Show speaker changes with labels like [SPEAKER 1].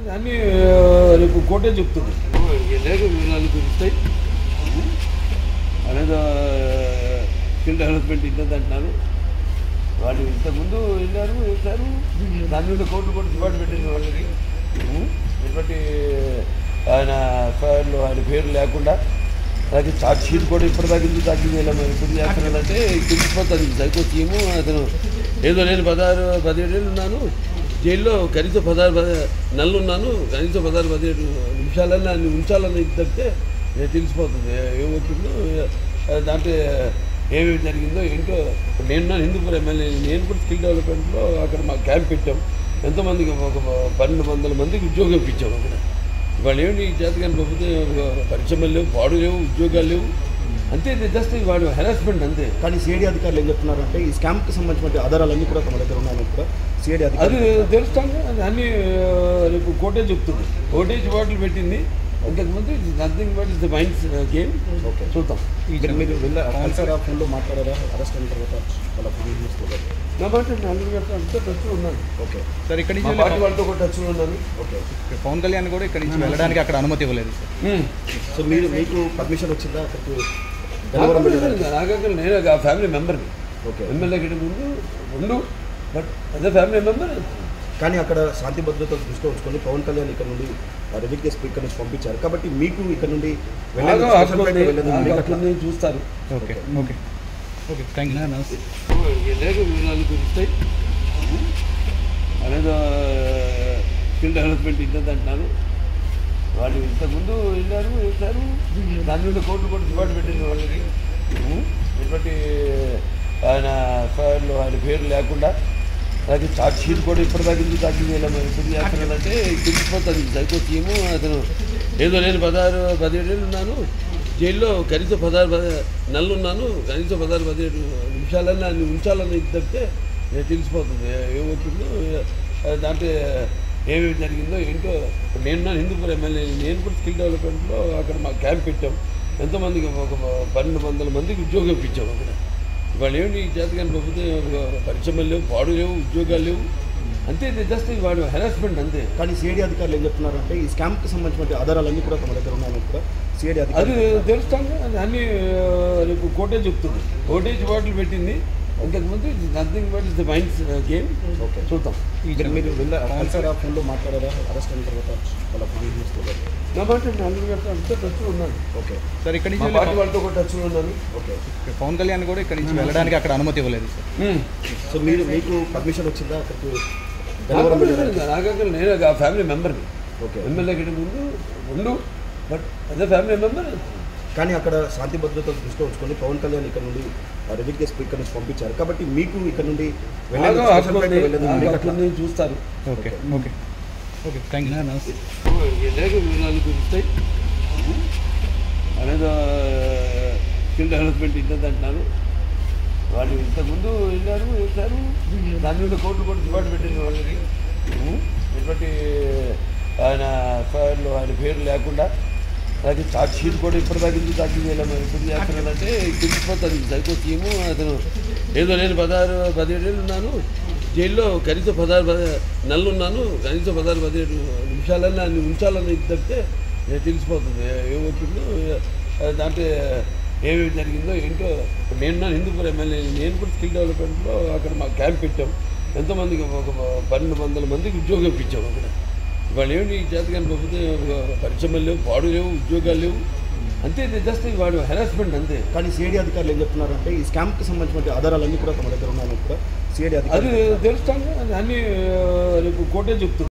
[SPEAKER 1] అన్నీ రేపు కోర్టే చెప్తుంది లేక వివరాలు కురుస్తాయి అనేది స్కిల్ డెవలప్మెంట్ ఇంతది అంటున్నారు వాళ్ళు ఇంతకుముందు వెళ్ళారు వేశారు దాని మీద కోర్టు కూడా దివాటు పెట్టింది వాళ్ళకి ఇటువంటి ఆయన ఎఫ్ఐఆర్లో ఆయన పేరు లేకుండా అలాగే చార్జ్ షీట్ కూడా ఇప్పటిదాకా ఎందుకు దాఖలు చేయలేము మరి ఇప్పుడు చేస్తున్నాడంటే తెలిసిపోతుంది సైకో సీఎము అతను ఏదో నేను పదహారు పదిహేడు ఉన్నాను జైల్లో కనీసం పదహారు పది నెలలు ఉన్నాను కనీసం పదహారు పదిహేడు నిమిషాలన్నా అన్ని ఉంచాలని ఇది తప్పితే నేను తెలిసిపోతుంది ఏమవుతుందో దాంట్లో ఏమేమి జరిగిందో ఏంటో ఇప్పుడు నేను నా హిందూపూర్ ఎమ్మెల్యే నేను కూడా స్కిల్ డెవలప్మెంట్లో అక్కడ మా క్యాంప్ పెట్టాం ఎంతోమందికి ఒక పన్నెండు వందల మందికి ఉద్యోగం ఇప్పించాం అక్కడ ఇవాళ ఏమిటి ఈ చేతకాని ప్రభుత్వం పరిశ్రమలు లేవు పాడు లేవు ఉద్యోగాలు లేవు అంతే జస్ట్ వాడు హెరాస్మెంట్ అంతే
[SPEAKER 2] కానీ సిఐడి అధికారులు ఏం చెప్తున్నారంటే ఈ స్కామ్కి సంబంధించిన ఆధారాలన్నీ కూడా తమ దగ్గర ఉన్నాయని కూడా సిఐడి
[SPEAKER 1] అది
[SPEAKER 2] అధికారులు
[SPEAKER 1] తెలుస్తాను అది అన్ని ఆ, రేపు కోర్టే చెప్తుంది కోర్టే బాటిల్ పెట్టింది అంతకుముందు nothing but is the minds game
[SPEAKER 2] okay.
[SPEAKER 1] చూద్దాం
[SPEAKER 2] మీరు మీరు వెళ్ళా కలిసారా ఫోన్లో మాట్లాడారా అరెస్ట్ అయిన తర్వాత వాళ్ళ ఫోన్ తీసుకోలేదు
[SPEAKER 1] నా మాట నేను అందరి గారితో అంతా టచ్లో ఉన్నాను
[SPEAKER 2] ఓకే
[SPEAKER 3] సార్ ఇక్కడి
[SPEAKER 1] మా
[SPEAKER 3] నుంచి
[SPEAKER 1] పార్టీ వాళ్ళతో కూడా టచ్లో ఉన్నాను
[SPEAKER 2] ఓకే
[SPEAKER 3] పవన్ కళ్యాణ్ కూడా ఇక్కడి నుంచి వెళ్ళడానికి అక్కడ అనుమతి ఇవ్వలేదు సార్
[SPEAKER 1] ఉమ్.
[SPEAKER 2] సో మీరు మీకు పర్మిషన్ వచ్చిందా అక్కడికి
[SPEAKER 1] నాకు
[SPEAKER 2] గన్నవరం
[SPEAKER 1] అక్కడ
[SPEAKER 2] వెళ్ళడానికి?
[SPEAKER 1] నాకు అక్కడ నేను ఆ ఫ్యామిలీ మెంబర్ని
[SPEAKER 2] ఓకే
[SPEAKER 1] ఎమ్మెల్యే కంటే ముందు ఉండు బట్ అదే ఫ్యామిలీ మెంబర్
[SPEAKER 2] కానీ అక్కడ శాంతి భద్రతలు దృష్టిలో ఉంచుకొని పవన్ కళ్యాణ్ ఇక్కడ నుండి రిజిక్ స్పీకర్ నుంచి పంపించారు కాబట్టి మీకు ఇక్కడ నుండి వెళ్ళేందుకు
[SPEAKER 1] నాకు
[SPEAKER 2] స్పెషల్ ఫ్లైట్ వెళ్ళేందుకు
[SPEAKER 1] నాకు
[SPEAKER 2] మీకు
[SPEAKER 1] అక్కడ
[SPEAKER 2] అట్లా-
[SPEAKER 1] నుంచి చూస్తారు
[SPEAKER 3] okay okay okay thank you నమస్తే
[SPEAKER 1] లేక వివరాలు కురుస్తాయి అనేది స్కిల్ డెవలప్మెంట్ ఇంతది అంటున్నారు వాళ్ళు ఇంతకుముందు వెళ్ళారు వేశారు దాని మీద కోర్టు కూడా దివాటు పెట్టింది వాళ్ళకి ఇటువంటి ఆయన ఎఫ్ఐఆర్లో ఆయన పేరు లేకుండా అలాగే చార్జ్ షీట్ కూడా ఇప్పటిదాకా ఎందుకు దాఖలు చేయలేము ఇప్పుడు చేస్తున్నాడంటే తెలిసిపోతుంది సైకో సీఎము అతను ఏదో నేను పదహారు పదిహేడు ఉన్నాను జైల్లో కనీసం పదహారు పది నెలలు ఉన్నాను కనీసం పదహారు పదిహేడు నిమిషాలన్నా అన్ని ఉంచాలని ఇది తప్పితే నేను తెలిసిపోతుంది ఏమవుతుందో దాంట్లో ఏమేమి జరిగిందో ఏంటో ఇప్పుడు నేను నా హిందూపూర్ ఎమ్మెల్యే నేను కూడా స్కిల్ డెవలప్మెంట్లో అక్కడ మా క్యాంప్ పెట్టాం ఎంతోమందికి ఒక పన్నెండు వందల మందికి ఉద్యోగం ఇప్పించాం అక్కడ ఇవాళ ఏమిటి ఈ చేతకాని ప్రభుత్వం పరిశ్రమలు లేవు పాడు లేవు ఉద్యోగాలు లేవు అంతే జస్ట్ వాడు హెరాస్మెంట్ అంతే
[SPEAKER 2] కానీ సిఐడి అధికారులు ఏం చెప్తున్నారంటే ఈ స్కామ్కి సంబంధించిన ఆధారాలన్నీ కూడా తమ దగ్గర ఉన్నాయని కూడా సిఐడి
[SPEAKER 1] అది
[SPEAKER 2] అధికారులు
[SPEAKER 1] తెలుస్తాను అది అన్ని ఆ, రేపు కోర్టే చెప్తుంది కోర్టే బాటిల్ పెట్టింది అంతకుముందు nothing but is the minds game
[SPEAKER 2] okay.
[SPEAKER 1] చూద్దాం
[SPEAKER 2] మీరు మీరు వెళ్ళా కలిసారా ఫోన్లో మాట్లాడారా అరెస్ట్ అయిన తర్వాత వాళ్ళ ఫోన్ తీసుకోలేదు
[SPEAKER 1] నా మాట నేను అందరి గారితో అంతా టచ్లో ఉన్నాను
[SPEAKER 2] ఓకే
[SPEAKER 3] సార్ ఇక్కడి
[SPEAKER 1] మా
[SPEAKER 3] నుంచి
[SPEAKER 1] పార్టీ వాళ్ళతో కూడా టచ్లో ఉన్నాను
[SPEAKER 2] ఓకే
[SPEAKER 3] పవన్ కళ్యాణ్ కూడా ఇక్కడి నుంచి వెళ్ళడానికి అక్కడ అనుమతి ఇవ్వలేదు సార్
[SPEAKER 1] ఉమ్.
[SPEAKER 2] సో మీరు మీకు పర్మిషన్ వచ్చిందా అక్కడికి
[SPEAKER 1] నాకు
[SPEAKER 2] గన్నవరం
[SPEAKER 1] అక్కడ
[SPEAKER 2] వెళ్ళడానికి?
[SPEAKER 1] నాకు అక్కడ నేను ఆ ఫ్యామిలీ మెంబర్ని
[SPEAKER 2] ఓకే
[SPEAKER 1] ఎమ్మెల్యే కంటే ముందు ఉండు బట్ అదే ఫ్యామిలీ మెంబర్
[SPEAKER 2] కానీ అక్కడ శాంతి భద్రతలు దృష్టిలో ఉంచుకొని పవన్ కళ్యాణ్ ఇక్కడ నుండి రిజిక్ స్పీకర్ నుంచి పంపించారు కాబట్టి మీకు ఇక్కడ నుండి వెళ్ళేందుకు
[SPEAKER 1] నాకు
[SPEAKER 2] స్పెషల్ ఫ్లైట్
[SPEAKER 1] అక్కడ
[SPEAKER 2] వెళ్ళేందుకు
[SPEAKER 1] నాకు
[SPEAKER 2] మీకు
[SPEAKER 1] అక్కడ
[SPEAKER 2] అట్లా-
[SPEAKER 1] నుంచి చూస్తారు
[SPEAKER 3] okay okay okay thank you నమస్తే
[SPEAKER 1] లేక వివరాలు కురుస్తాయి అనేది స్కిల్ డెవలప్మెంట్ ఇంతది అంటున్నారు వాళ్ళు ఇంతకుముందు వెళ్ళారు వేశారు దాని మీద కోర్టు కూడా దివాటు పెట్టింది వాళ్ళకి ఇటువంటి ఆయన ఎఫ్ఐఆర్లో ఆయన పేరు లేకుండా అలాగే చార్జ్ షీట్ కూడా ఇప్పటిదాకా ఎందుకు దాఖలు చేయలేము ఇప్పుడు చేస్తున్నాడంటే తెలిసిపోతుంది సైకో సీఎము అతను ఏదో నేను పదహారు పదిహేడు ఉన్నాను జైల్లో కనీసం పదహారు పది నెలలు ఉన్నాను కనీసం పదహారు పదిహేడు నిమిషాలన్నా అన్ని ఉంచాలని ఇది తప్పితే నేను తెలిసిపోతుంది ఏమవుతుందో దాంట్లో ఏమేమి జరిగిందో ఏంటో ఇప్పుడు నేను నా హిందూపూర్ ఎమ్మెల్యే నేను కూడా స్కిల్ డెవలప్మెంట్లో అక్కడ మా క్యాంప్ పెట్టాం ఎంతోమందికి ఒక పన్నెండు వందల మందికి ఉద్యోగం ఇప్పించాం అక్కడ ఇవాళ ఏమిటి ఈ చేతకాని ప్రభుత్వం పరిశ్రమలు లేవు పాడు లేవు ఉద్యోగాలు లేవు అంతే జస్ట్ వాడు హెరాస్మెంట్ అంతే
[SPEAKER 2] కానీ సిఐడి అధికారులు ఏం చెప్తున్నారంటే ఈ స్కామ్కి సంబంధించిన ఆధారాలన్నీ కూడా తమ దగ్గర ఉన్నాయని కూడా సిఐడి
[SPEAKER 1] అది
[SPEAKER 2] అధికారులు
[SPEAKER 1] తెలుస్తాను అది అన్ని ఆ, రేపు కోర్టే చెప్తుంది